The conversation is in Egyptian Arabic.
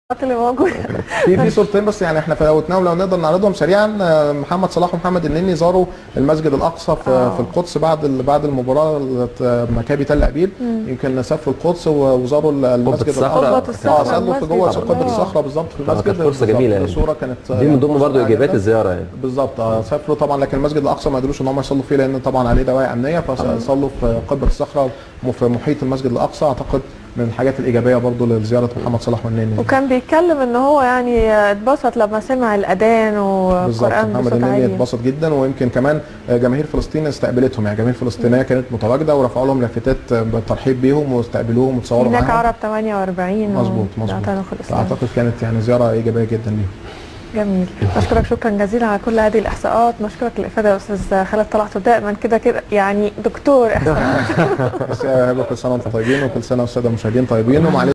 اللي موجوده في في صورتين بس يعني احنا فوتناهم لو نقدر نعرضهم سريعا آه، محمد صلاح ومحمد النني زاروا المسجد الاقصى في, آه. في القدس بعد ال- بعد المباراه آه، مكابي تل ابيب يمكن سافروا القدس و- وزاروا ال- المسجد الصخرة. قبة الصخرة، اه صلوا في جوه المسجد. قبه الله. الصخره بالظبط في المسجد كانت فرصة بالظبط. جميلة يعني. الصوره كانت آه، دي من ضمن فرصة برضه رائعة ايجابيات جداً. الزياره يعني بالظبط اه سافروا طبعا لكن المسجد الاقصى ما قدروش ان هم يصلوا فيه لان طبعا عليه دواعي امنيه فصلوا في قبه الصخره وفي محيط المسجد الاقصى اعتقد من الحاجات الايجابيه برضو لزياره محمد صلاح والنني وكان بيتكلم ان هو يعني اتبسط لما سمع الاذان بالظبط والقران محمد بصوت النني عالي اتبسط جدا ويمكن كمان جماهير فلسطين استقبلتهم يعني جماهير فلسطينيه كانت متواجده ورفعوا لهم لافتات بالترحيب بيهم واستقبلوهم وتصوروا هناك معاهم عرب 48 مظبوط مظبوط واعتنقوا الاسلام اعتقد كانت يعني زياره ايجابيه جدا ليهم جميل بشكرك شكرا جزيلا على كل هذه الاحصاءات نشكرك الافاده يا استاذ خالد طلعتوا دائما كده كده يعني دكتور احصاءات بس يا هبه كل سنه وانتم طيبين وكل سنه والساده المشاهدين طيبين ومعلش